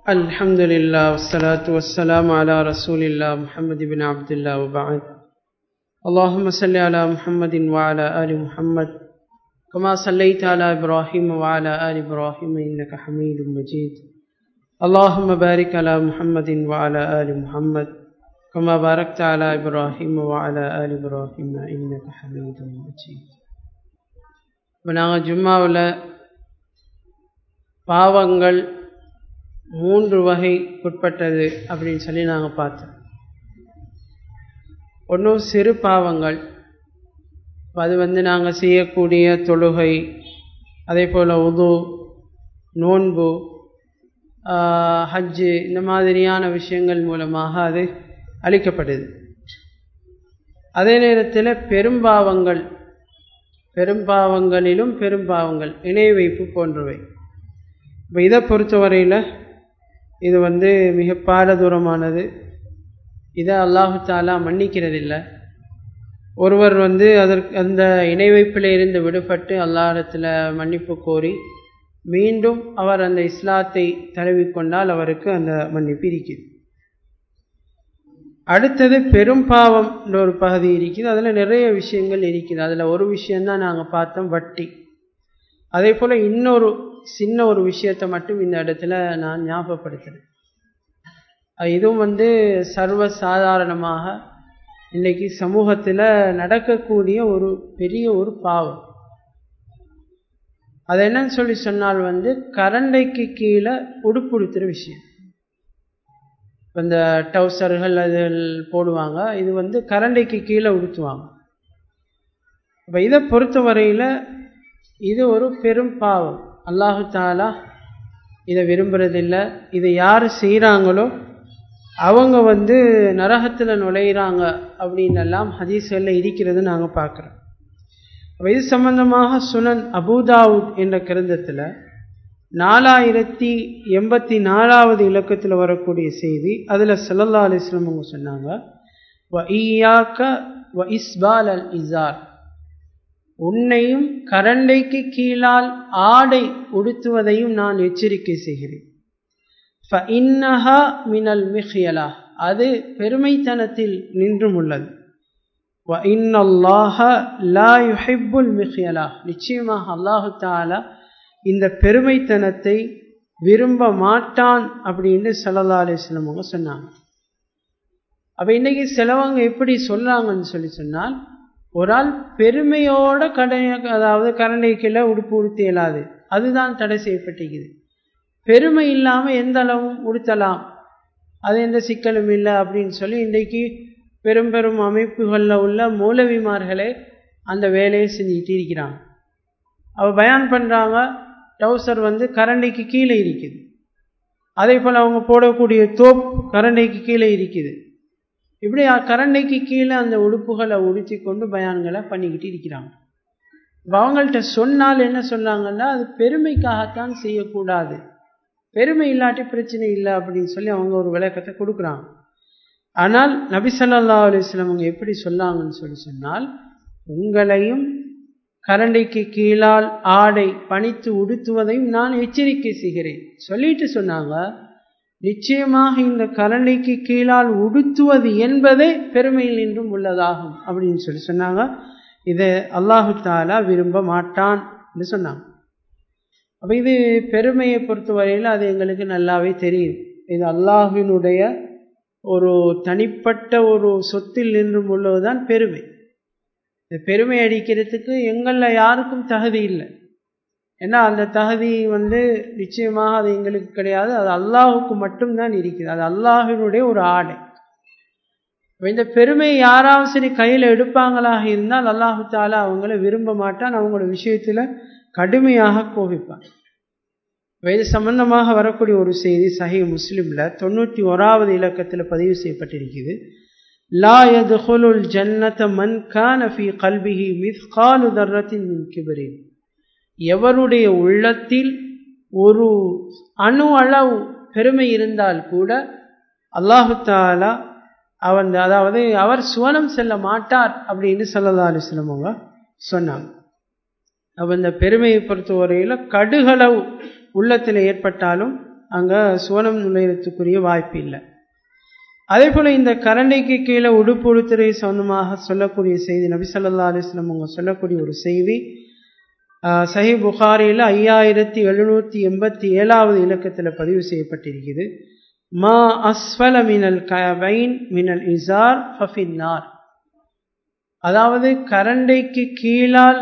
الحمد لله والصلاة والسلام على رسول الله محمد بن عبد الله وبعد اللهم صل على محمد وعلى آل محمد كما صليت على إبراهيم وعلى آل إبراهيم إنك حميد مجيد اللهم بارك على محمد وعلى آل محمد كما باركت على إبراهيم وعلى آل إبراهيم إنك حميد مجيد நாங்கள் ஜும்மாவில் பாவங்கள் மூன்று வகைக்குட்பட்டது அப்படின்னு சொல்லி நாங்கள் பார்த்தோம் ஒன்றும் சிறு பாவங்கள் அது வந்து நாங்கள் செய்யக்கூடிய தொழுகை அதே போல் உது நோன்பு ஹஜ்ஜு இந்த மாதிரியான விஷயங்கள் மூலமாக அது அளிக்கப்படுது அதே நேரத்தில் பெரும்பாவங்கள் பெரும்பாவங்களிலும் பெரும்பாவங்கள் இணை வைப்பு போன்றவை இப்போ இதை பொறுத்தவரையில் இது வந்து மிக பாரதூரமானது இதை அல்லாஹு தாலா மன்னிக்கிறதில்லை ஒருவர் வந்து அதற்கு அந்த இணை வைப்பில் இருந்து விடுபட்டு அல்லாஹத்தில் மன்னிப்பு கோரி மீண்டும் அவர் அந்த இஸ்லாத்தை தழுவிக்கொண்டால் அவருக்கு அந்த மன்னிப்பு இருக்குது அடுத்தது பெரும் பாவம் ஒரு பகுதி இருக்குது அதில் நிறைய விஷயங்கள் இருக்குது அதில் ஒரு விஷயந்தான் நாங்கள் பார்த்தோம் வட்டி அதே போல் இன்னொரு சின்ன ஒரு விஷயத்தை மட்டும் இந்த இடத்துல நான் ஞாபகப்படுத்துகிறேன் இதுவும் வந்து சர்வ சாதாரணமாக இன்றைக்கி சமூகத்தில் நடக்கக்கூடிய ஒரு பெரிய ஒரு பாவம் அது என்னன்னு சொல்லி சொன்னால் வந்து கரண்டைக்கு கீழே உடுப்புடுத்துகிற விஷயம் இப்போ இந்த டவுசர்கள் அதில் போடுவாங்க இது வந்து கரண்டைக்கு கீழே உடுத்துவாங்க இப்போ இதை பொறுத்தவரையில் இது ஒரு பெரும் பாவம் அல்லாஹு தாலா இதை விரும்புறதில்லை இதை யார் செய்கிறாங்களோ அவங்க வந்து நரகத்தில் நுழையிறாங்க அப்படின்னு எல்லாம் ஹதீஸ்களில் இருக்கிறது நாங்கள் பார்க்குறோம் அப்போ இது சம்பந்தமாக சுனன் அபுதாவுத் என்ற கிரந்தத்தில் நாலாயிரத்தி எண்பத்தி நாலாவது இலக்கத்தில் வரக்கூடிய செய்தி அதில் சல்லல்லா அலிஸ்லம் அவங்க சொன்னாங்க வ ஈயாக்க வ இஸ்பால் அல் இசார் உன்னையும் கரண்டைக்கு கீழால் ஆடை உடுத்துவதையும் நான் எச்சரிக்கை செய்கிறேன் மினல் மிஹியலா அது பெருமைத்தனத்தில் நின்றும் உள்ளது நிச்சயமாக அல்லாஹு தாலா இந்த பெருமைத்தனத்தை விரும்ப மாட்டான் அப்படின்னு சல்லா அலிஸ்லம் அவங்க சொன்னாங்க அப்போ இன்னைக்கு சிலவங்க எப்படி சொல்றாங்கன்னு சொல்லி சொன்னால் ஒரு ஆள் பெருமையோட கடை அதாவது கரண்டைக்கில் உடுப்பு உடுத்தி இயலாது அதுதான் தடை செய்யப்பட்டிருக்குது பெருமை இல்லாமல் எந்த அளவும் உடுத்தலாம் அது எந்த சிக்கலும் இல்லை அப்படின்னு சொல்லி இன்றைக்கு பெரும் பெரும் அமைப்புகளில் உள்ள மூலவிமார்களே அந்த வேலையை செஞ்சுக்கிட்டு இருக்கிறாங்க அவள் பயான் பண்ணுறாங்க டவுசர் வந்து கரண்டைக்கு கீழே இருக்குது அதே போல் அவங்க போடக்கூடிய தோப் கரண்டைக்கு கீழே இருக்குது இப்படி கரண்டைக்கு கீழே அந்த உடுப்புகளை உடுத்தி கொண்டு பயான்களை பண்ணிக்கிட்டு இருக்கிறாங்க இப்போ அவங்கள்ட்ட சொன்னால் என்ன சொன்னாங்கன்னா அது பெருமைக்காகத்தான் செய்யக்கூடாது பெருமை இல்லாட்டி பிரச்சனை இல்லை அப்படின்னு சொல்லி அவங்க ஒரு விளக்கத்தை கொடுக்குறாங்க ஆனால் நபிசல்லா அலிஸ்லாம் அவங்க எப்படி சொல்லாங்கன்னு சொல்லி சொன்னால் உங்களையும் கரண்டைக்கு கீழால் ஆடை பணித்து உடுத்துவதையும் நான் எச்சரிக்கை செய்கிறேன் சொல்லிட்டு சொன்னாங்க நிச்சயமாக இந்த கரண்டைக்கு கீழால் உடுத்துவது என்பதே பெருமையில் நின்றும் உள்ளதாகும் அப்படின்னு சொல்லி சொன்னாங்க இதை அல்லாஹு தாலா விரும்ப மாட்டான் என்று சொன்னாங்க அப்போ இது பெருமையை பொறுத்தவரையில் அது எங்களுக்கு நல்லாவே தெரியும் இது அல்லாஹினுடைய ஒரு தனிப்பட்ட ஒரு சொத்தில் நின்றும் உள்ளதுதான் பெருமை இந்த பெருமை அடிக்கிறதுக்கு எங்களில் யாருக்கும் தகுதி இல்லை ஏன்னா அந்த தகுதி வந்து நிச்சயமாக அது எங்களுக்கு கிடையாது அது அல்லாஹுக்கு மட்டும்தான் இருக்குது அது அல்லாஹினுடைய ஒரு ஆடை இந்த பெருமை யாராவது சரி கையில் எடுப்பாங்களாக இருந்தால் அல்லாஹு தாலா அவங்கள விரும்ப மாட்டான் அவங்களோட விஷயத்தில் கடுமையாக கோபிப்பான் இது சம்பந்தமாக வரக்கூடிய ஒரு செய்தி சஹி முஸ்லிம்ல தொண்ணூற்றி ஓராவது இலக்கத்தில் பதிவு செய்யப்பட்டிருக்குது லா யதுல் ஜன்னத மன் கான ஃபி கல்பிஹி மித்காலு தர்ரத்தின் மின் கிபரின் எவருடைய உள்ளத்தில் ஒரு அணு அளவு பெருமை இருந்தால் கூட அல்லாஹு தாலா அவன் அதாவது அவர் சுவனம் செல்ல மாட்டார் அப்படின்னு சல்லா அலிஸ்லம் அவங்க சொன்னாங்க அப்போ இந்த பெருமையை பொறுத்தவரையில் கடுகளவு உள்ளத்தில் ஏற்பட்டாலும் அங்கே சுவனம் நுழையத்துக்குரிய வாய்ப்பு இல்லை அதே போல் இந்த கரண்டைக்கு கீழே உடுப்பு உடுத்துறை சொந்தமாக சொல்லக்கூடிய செய்தி நபி சொல்லா அலிஸ்லம் அவங்க சொல்லக்கூடிய ஒரு செய்தி சஹி புகாரியில் ஐயாயிரத்தி எழுநூற்றி எண்பத்தி ஏழாவது இலக்கத்தில் பதிவு செய்யப்பட்டிருக்குது மா அஸ்வல மினல் கவைன் மினல் இசார் ஃபஃபின்னார் அதாவது கரண்டைக்கு கீழால்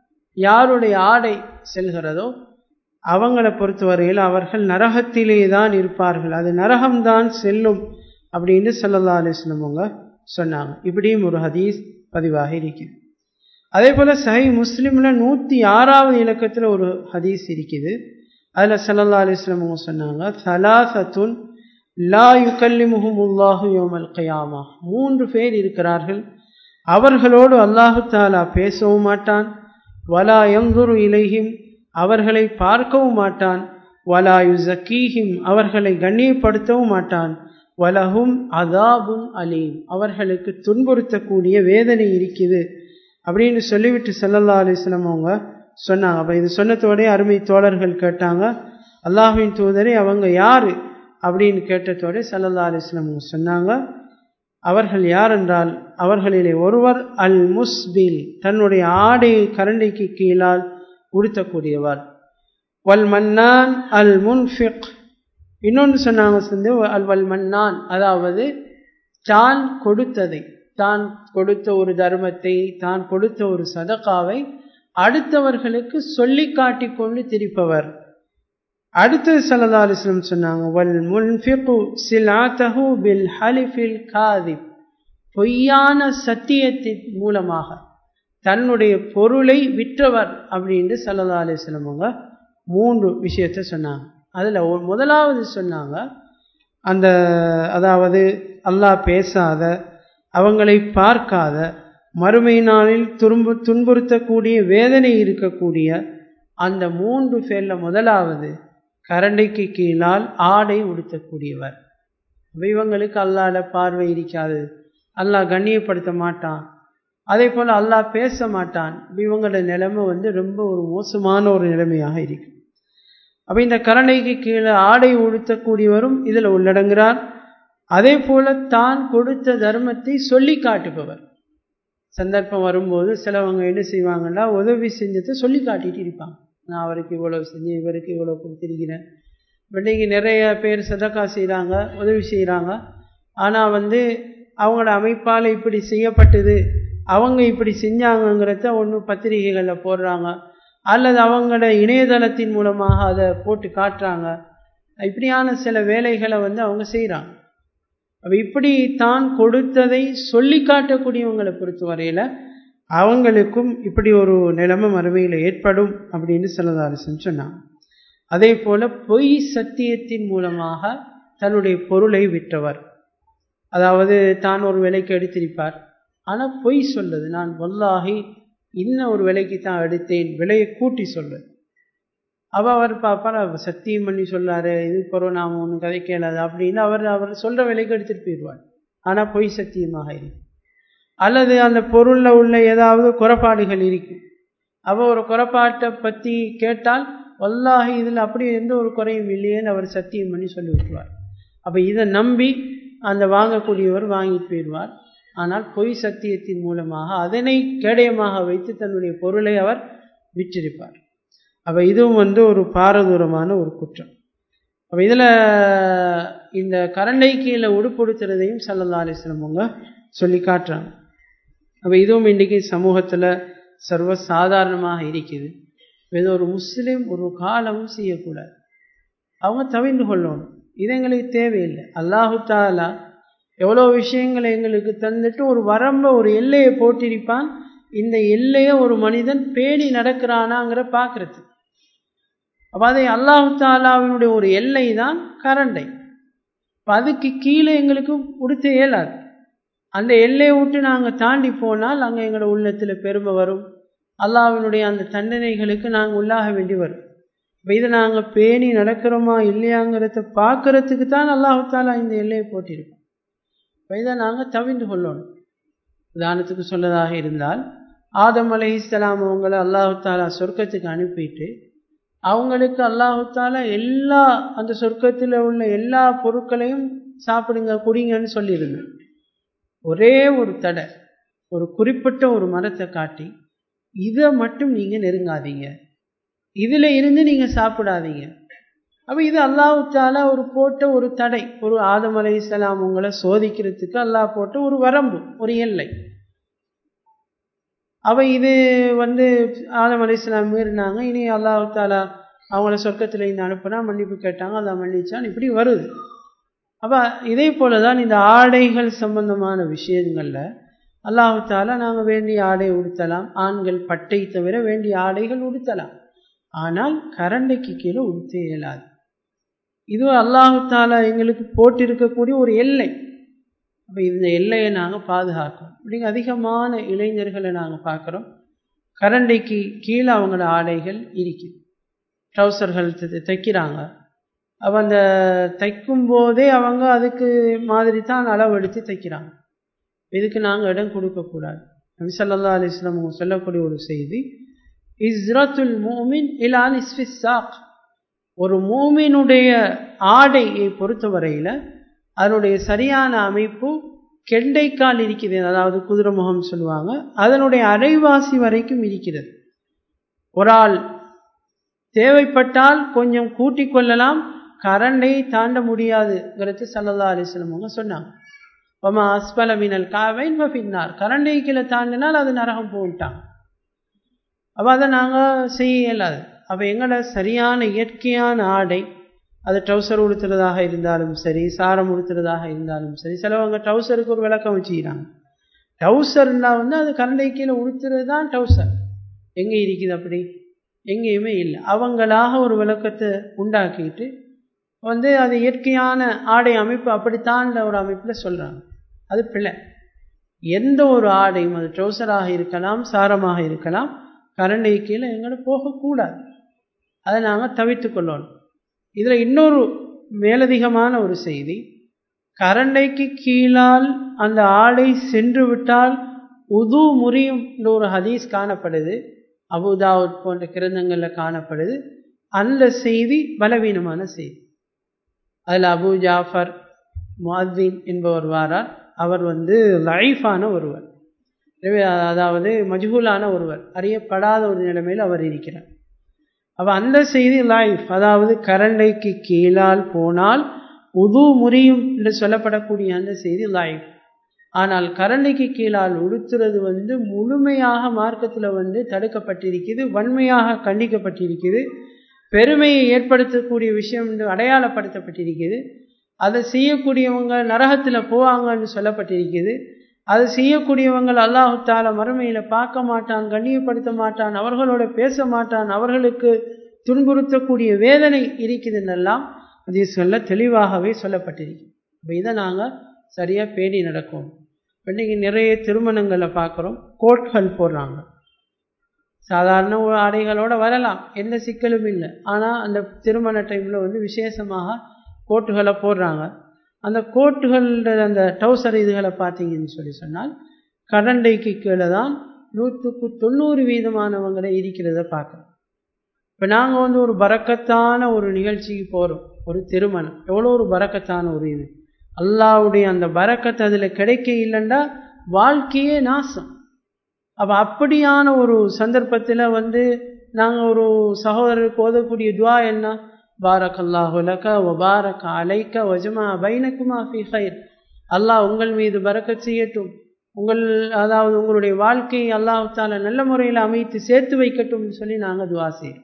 யாருடைய ஆடை செல்கிறதோ அவங்களை பொறுத்தவரையில் அவர்கள் நரகத்திலே தான் இருப்பார்கள் அது நரகம்தான் செல்லும் அப்படின்னு சல்லல்லா அலிஸ்லம் அவங்க சொன்னாங்க இப்படியும் ஒரு ஹதீஸ் பதிவாக இருக்குது அதே போல் சஹி முஸ்லீமில் நூற்றி ஆறாவது இலக்கத்தில் ஒரு ஹதீஸ் இருக்குது அதில் சல்லல்லா அலிஸ்லம் அவங்க சொன்னாங்க சலாசத்துன் லா யுகல்லி முஹமுல்லாஹு யோமல் கயாமா மூன்று பேர் இருக்கிறார்கள் அவர்களோடு அல்லாஹு தாலா பேசவும் மாட்டான் வலா எந்துரு இலைஹிம் அவர்களை பார்க்கவும் மாட்டான் வலா யுசக்கீஹிம் அவர்களை கண்ணியப்படுத்தவும் மாட்டான் வலஹும் அதாபும் அலீம் அவர்களுக்கு துன்புறுத்தக்கூடிய வேதனை இருக்குது அப்படின்னு சொல்லிவிட்டு சல்லல்லா அலிஸ்லாம் அவங்க சொன்னாங்க அப்போ இது சொன்னதோடய அருமை தோழர்கள் கேட்டாங்க அல்லாஹின் தூதரை அவங்க யாரு அப்படின்னு கேட்டதோட சல்லல்லா அலிஸ்லாம் அவங்க சொன்னாங்க அவர்கள் யார் என்றால் அவர்களிலே ஒருவர் அல் முஸ்பில் தன்னுடைய ஆடையை கரண்டைக்கு கீழால் உடுத்தக்கூடியவர் வல் மன்னான் அல் முன்ஃபிக் இன்னொன்று சொன்னாங்க வந்து அல் வல் மன்னான் அதாவது தான் கொடுத்ததை தான் கொடுத்த ஒரு தர்மத்தை தான் கொடுத்த ஒரு சதக்காவை அடுத்தவர்களுக்கு சொல்லி காட்டிக் கொண்டு திரிப்பவர் அடுத்தது சல்லா அலிஸ்லம் சொன்னாங்க வல் முன்ஃபிகு சிலாத்தஹு பில் ஹலிஃபில் காதிப் பொய்யான சத்தியத்தின் மூலமாக தன்னுடைய பொருளை விற்றவர் அப்படின்னு சல்லா அலிஸ்லம் அவங்க மூன்று விஷயத்த சொன்னாங்க அதில் முதலாவது சொன்னாங்க அந்த அதாவது அல்லாஹ் பேசாத அவங்களை பார்க்காத மறுமை நாளில் துன்பு துன்புறுத்தக்கூடிய வேதனை இருக்கக்கூடிய அந்த மூன்று பேரில் முதலாவது கரண்டைக்கு கீழால் ஆடை உடுத்தக்கூடியவர் இவங்களுக்கு அல்லாட பார்வை இருக்காது அல்லாஹ் கண்ணியப்படுத்த மாட்டான் அதே போல் அல்லாஹ் பேச மாட்டான் இவங்களோட நிலைமை வந்து ரொம்ப ஒரு மோசமான ஒரு நிலைமையாக இருக்கு அப்போ இந்த கரண்டைக்கு கீழே ஆடை உடுத்தக்கூடியவரும் இதில் உள்ளடங்குகிறார் அதே போல தான் கொடுத்த தர்மத்தை சொல்லி காட்டுபவர் சந்தர்ப்பம் வரும்போது சிலவங்க என்ன செய்வாங்கன்னா உதவி செஞ்சதை சொல்லி காட்டிட்டு இருப்பாங்க நான் அவருக்கு இவ்வளோ செஞ்சேன் இவருக்கு இவ்வளோ கொடுத்துருக்கிறேன் இன்றைக்கி நிறைய பேர் சதக்கா செய்கிறாங்க உதவி செய்கிறாங்க ஆனால் வந்து அவங்களோட அமைப்பால் இப்படி செய்யப்பட்டது அவங்க இப்படி செஞ்சாங்கங்கிறத ஒன்று பத்திரிகைகளில் போடுறாங்க அல்லது அவங்களோட இணையதளத்தின் மூலமாக அதை போட்டு காட்டுறாங்க இப்படியான சில வேலைகளை வந்து அவங்க செய்கிறாங்க அப்போ இப்படி தான் கொடுத்ததை சொல்லி காட்டக்கூடியவங்களை பொறுத்த வரையில் அவங்களுக்கும் இப்படி ஒரு நிலைமை மறுமையில் ஏற்படும் அப்படின்னு சிலதாரசன் சொன்னாங்க அதே போல பொய் சத்தியத்தின் மூலமாக தன்னுடைய பொருளை விற்றவர் அதாவது தான் ஒரு விலைக்கு எடுத்திருப்பார் ஆனால் பொய் சொல்லுது நான் வல்லாகி இன்னும் ஒரு விலைக்கு தான் எடுத்தேன் விலையை கூட்டி சொல்லு அவ அவர் பார்ப்பார் அவர் சத்தியம் பண்ணி சொல்லாரு இது பிறகு நாம் ஒன்றும் கதை கேளாது அப்படின்னு அவர் அவர் சொல்கிற விலைக்கு எடுத்துகிட்டு போயிடுவார் ஆனால் பொய் சத்தியமாக இருக்கும் அல்லது அந்த பொருளில் உள்ள ஏதாவது குறைபாடுகள் இருக்கும் அவ ஒரு குறைபாட்டை பற்றி கேட்டால் வல்லாகி இதில் அப்படி எந்த ஒரு குறையும் இல்லையேன்னு அவர் சத்தியம் பண்ணி சொல்லி விட்டுருவார் அப்போ இதை நம்பி அந்த வாங்கக்கூடியவர் வாங்கிட்டு போயிடுவார் ஆனால் பொய் சத்தியத்தின் மூலமாக அதனை கேடயமாக வைத்து தன்னுடைய பொருளை அவர் விற்றிருப்பார் அப்போ இதுவும் வந்து ஒரு பாரதூரமான ஒரு குற்றம் அப்போ இதில் இந்த கரண்டை கீழே உடுப்படுத்துறதையும் சல்லல்லா அலிஸ்லம் அவங்க சொல்லி காட்டுறாங்க அப்போ இதுவும் இன்றைக்கி சமூகத்தில் சர்வ சாதாரணமாக இருக்குது இது ஒரு முஸ்லீம் ஒரு காலமும் செய்யக்கூடாது அவங்க தவிர்ந்து கொள்ளணும் இது எங்களுக்கு தேவையில்லை அல்லாஹு தாலா எவ்வளோ விஷயங்களை எங்களுக்கு தந்துட்டு ஒரு வரம்ப ஒரு எல்லையை போட்டிருப்பான் இந்த எல்லையை ஒரு மனிதன் பேணி நடக்கிறானாங்கிற பார்க்கறது அப்போ அதை அல்லாஹு தாலாவினுடைய ஒரு எல்லை தான் கரண்டை இப்போ அதுக்கு கீழே எங்களுக்கு உடுத்த இயலாது அந்த எல்லையை விட்டு நாங்கள் தாண்டி போனால் அங்கே எங்களோட உள்ளத்தில் பெருமை வரும் அல்லாவினுடைய அந்த தண்டனைகளுக்கு நாங்கள் உள்ளாக வேண்டி வரும் இப்போ இதை நாங்கள் பேணி நடக்கிறோமா இல்லையாங்கிறத பார்க்கறதுக்கு தான் அல்லாஹு தாலா இந்த எல்லையை போட்டிருக்கோம் இப்போ இதை நாங்கள் தவிர்ந்து கொள்ளணும் உதாரணத்துக்கு சொல்லதாக இருந்தால் ஆதம் அலை இஸ்லாம் அவங்கள அல்லாஹு தாலா சொர்க்கத்துக்கு அனுப்பிட்டு அவங்களுக்கு அல்லாஹுத்தால எல்லா அந்த சொர்க்கத்தில் உள்ள எல்லா பொருட்களையும் சாப்பிடுங்க குடிங்கன்னு சொல்லிடுங்க ஒரே ஒரு தடை ஒரு குறிப்பிட்ட ஒரு மரத்தை காட்டி இதை மட்டும் நீங்கள் நெருங்காதீங்க இதில் இருந்து நீங்கள் சாப்பிடாதீங்க அப்போ இது அல்லாஹுத்தால ஒரு போட்ட ஒரு தடை ஒரு ஆதம் அலை இஸ்லாம் உங்களை சோதிக்கிறதுக்கு அல்லாஹ் போட்ட ஒரு வரம்பு ஒரு எல்லை அவ இது வந்து ஆதம் அலி இஸ்லாம் மீறினாங்க இனி அல்லாஹு தாலா அவங்கள சொர்க்கத்தில் இருந்து அனுப்புனா மன்னிப்பு கேட்டாங்க அதை மன்னிச்சான் இப்படி வருது அப்போ இதே போல தான் இந்த ஆடைகள் சம்பந்தமான விஷயங்களில் அல்லாஹு தாலா நாங்கள் வேண்டிய ஆடை உடுத்தலாம் ஆண்கள் பட்டை தவிர வேண்டிய ஆடைகள் உடுத்தலாம் ஆனால் கரண்டைக்கு கீழே உடுத்த இயலாது இது அல்லாஹு தாலா எங்களுக்கு போட்டிருக்கக்கூடிய ஒரு எல்லை அப்போ இந்த எல்லையை நாங்கள் பாதுகாக்கணும் இப்படிங்க அதிகமான இளைஞர்களை நாங்கள் பார்க்குறோம் கரண்டைக்கு கீழே அவங்களோட ஆடைகள் இருக்குது ட்ரௌசர்கள் தைக்கிறாங்க அப்போ அந்த தைக்கும் போதே அவங்க அதுக்கு மாதிரி தான் அளவெடுத்து தைக்கிறாங்க இதுக்கு நாங்கள் இடம் கொடுக்கக்கூடாது நபிசல்லா அலிஸ்லாம் அவங்க சொல்லக்கூடிய ஒரு செய்தி இஸ்ரத்துல் மூமின் இலான் இஸ்ஃபிசாக் ஒரு மூமினுடைய ஆடையை பொறுத்தவரையில் அதனுடைய சரியான அமைப்பு கெண்டைக்கால் இருக்குது அதாவது குதிரை முகம் சொல்லுவாங்க அதனுடைய அரைவாசி வரைக்கும் இருக்கிறது ஒரு ஆள் தேவைப்பட்டால் கொஞ்சம் கூட்டிக் கொள்ளலாம் கரண்டை தாண்ட முடியாதுங்கிறது சல்லல்லா அலிஸ்லம் அவங்க சொன்னாங்க ஒமா அஸ்பல மினல் காவைன் பின்னார் கரண்டை கீழே தாண்டினால் அது நரகம் போட்டாங்க அப்போ அதை நாங்கள் செய்ய இயலாது அப்போ எங்களோட சரியான இயற்கையான ஆடை அது ட்ரௌசர் உடுத்துறதாக இருந்தாலும் சரி சாரம் உடுத்துறதாக இருந்தாலும் சரி சிலவங்க ட்ரௌசருக்கு ஒரு விளக்கம் வச்சுக்கிறாங்க ட்ரௌசர்னா வந்து அது கரண்டை கீழே உடுத்துறது தான் ட்ரௌசர் எங்கே இருக்குது அப்படி எங்கேயுமே இல்லை அவங்களாக ஒரு விளக்கத்தை உண்டாக்கிட்டு வந்து அது இயற்கையான ஆடை அமைப்பு அப்படித்தான்ற ஒரு அமைப்பில் சொல்கிறாங்க அது பிள்ளை எந்த ஒரு ஆடையும் அது ட்ரௌசராக இருக்கலாம் சாரமாக இருக்கலாம் கரண்டை கீழே எங்களை போகக்கூடாது அதை நாங்கள் தவிர்த்து கொள்ளணும் இதில் இன்னொரு மேலதிகமான ஒரு செய்தி கரண்டைக்கு கீழால் அந்த ஆடை சென்று விட்டால் உது முறியும் என்ற ஒரு ஹதீஸ் காணப்படுது அபுதாவுத் போன்ற கிரந்தங்களில் காணப்படுது அந்த செய்தி பலவீனமான செய்தி அதில் அபு ஜாஃபர் முஅத்தீன் என்பவர் வாரார் அவர் வந்து லைஃபான ஒருவர் அதாவது மஜ்ஹூலான ஒருவர் அறியப்படாத ஒரு நிலைமையில் அவர் இருக்கிறார் அப்போ அந்த செய்தி லைஃப் அதாவது கரண்டைக்கு கீழால் போனால் உது முறியும் என்று சொல்லப்படக்கூடிய அந்த செய்தி லைஃப் ஆனால் கரண்டைக்கு கீழால் உடுத்துறது வந்து முழுமையாக மார்க்கத்தில் வந்து தடுக்கப்பட்டிருக்குது வன்மையாக கண்டிக்கப்பட்டிருக்குது பெருமையை ஏற்படுத்தக்கூடிய விஷயம் என்று அடையாளப்படுத்தப்பட்டிருக்குது அதை செய்யக்கூடியவங்க நரகத்தில் போவாங்கன்னு சொல்லப்பட்டிருக்குது அதை செய்யக்கூடியவங்கள் அல்லாஹு தால மறுமையில் பார்க்க மாட்டான் கண்ணியப்படுத்த மாட்டான் அவர்களோட பேச மாட்டான் அவர்களுக்கு துன்புறுத்தக்கூடிய வேதனை இருக்குதுன்னெல்லாம் ஹதீஸ்களில் தெளிவாகவே சொல்லப்பட்டிருக்கு இப்போ இதை நாங்கள் சரியாக பேணி நடக்கும் இன்றைக்கி நிறைய திருமணங்களை பார்க்குறோம் கோட்கள் போடுறாங்க சாதாரண ஆடைகளோடு வரலாம் எந்த சிக்கலும் இல்லை ஆனால் அந்த திருமண டைமில் வந்து விசேஷமாக கோட்டுகளை போடுறாங்க அந்த கோட்டுகளோட அந்த டவுசர் இதுகளை பார்த்தீங்கன்னு சொல்லி சொன்னால் கடண்டைக்கு கீழே தான் நூற்றுக்கு தொண்ணூறு வீதமானவங்களை இருக்கிறத பார்க்குறோம் இப்போ நாங்கள் வந்து ஒரு பறக்கத்தான ஒரு நிகழ்ச்சிக்கு போகிறோம் ஒரு திருமணம் எவ்வளோ ஒரு பறக்கத்தான ஒரு இது அல்லாவுடைய அந்த பறக்கத்து அதில் கிடைக்க இல்லைண்டா வாழ்க்கையே நாசம் அப்போ அப்படியான ஒரு சந்தர்ப்பத்தில் வந்து நாங்கள் ஒரு சகோதரருக்கு ஓதக்கூடிய துவா என்ன பாரக் அல்லாஹுலக வபாரக் அலைக்க வஜமா பைனக்குமா ஃபி ஹைர் அல்லாஹ் உங்கள் மீது பறக்கச் செய்யட்டும் உங்கள் அதாவது உங்களுடைய வாழ்க்கையை அல்லாஹால நல்ல முறையில் அமைத்து சேர்த்து வைக்கட்டும்னு சொல்லி நாங்கள் துவா செய்கிறோம்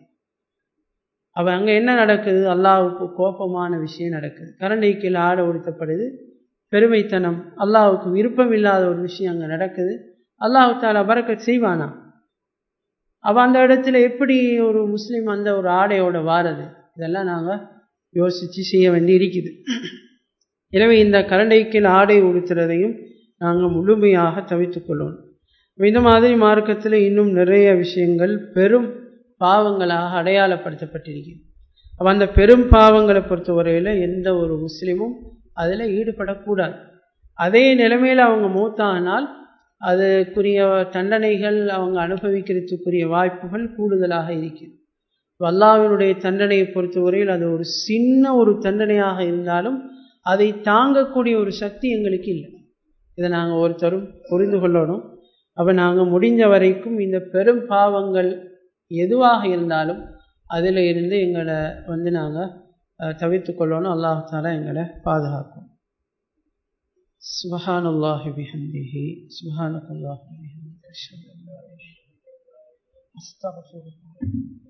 அவ அங்கே என்ன நடக்குது அல்லாவுக்கு கோபமான விஷயம் நடக்குது கரண்டை கீழே ஆட உடுத்தப்படுது பெருமைத்தனம் அல்லாவுக்கு விருப்பம் இல்லாத ஒரு விஷயம் அங்கே நடக்குது அல்லாஹு தாலா பறக்க செய்வானா அவள் அந்த இடத்துல எப்படி ஒரு முஸ்லீம் அந்த ஒரு ஆடையோட வாரது இதெல்லாம் நாங்கள் யோசித்து செய்ய வேண்டி இருக்குது எனவே இந்த கரண்டைக்கில் ஆடை உடுத்துறதையும் நாங்கள் முழுமையாக தவித்து கொள்ளணும் இந்த மாதிரி மார்க்கத்தில் இன்னும் நிறைய விஷயங்கள் பெரும் பாவங்களாக அடையாளப்படுத்தப்பட்டிருக்கிறது அப்போ அந்த பெரும் பாவங்களை பொறுத்தவரையில் எந்த ஒரு முஸ்லீமும் அதில் ஈடுபடக்கூடாது அதே நிலைமையில் அவங்க மூத்தானால் அதுக்குரிய தண்டனைகள் அவங்க அனுபவிக்கிறதுக்குரிய வாய்ப்புகள் கூடுதலாக இருக்குது அல்லாவினுடைய தண்டனையை பொறுத்தவரையில் அது ஒரு சின்ன ஒரு தண்டனையாக இருந்தாலும் அதை தாங்கக்கூடிய ஒரு சக்தி எங்களுக்கு இல்லை இதை நாங்கள் ஒருத்தரும் புரிந்து கொள்ளணும் அப்போ நாங்கள் முடிஞ்ச வரைக்கும் இந்த பெரும் பாவங்கள் எதுவாக இருந்தாலும் அதில் இருந்து எங்களை வந்து நாங்கள் தவிர்த்து கொள்ளணும் அல்லாஹால எங்களை பாதுகாக்கும் سبحان الله بحمده سبحانك اللهم وبحمدك اشهد ان لا اله الا انت استغفرك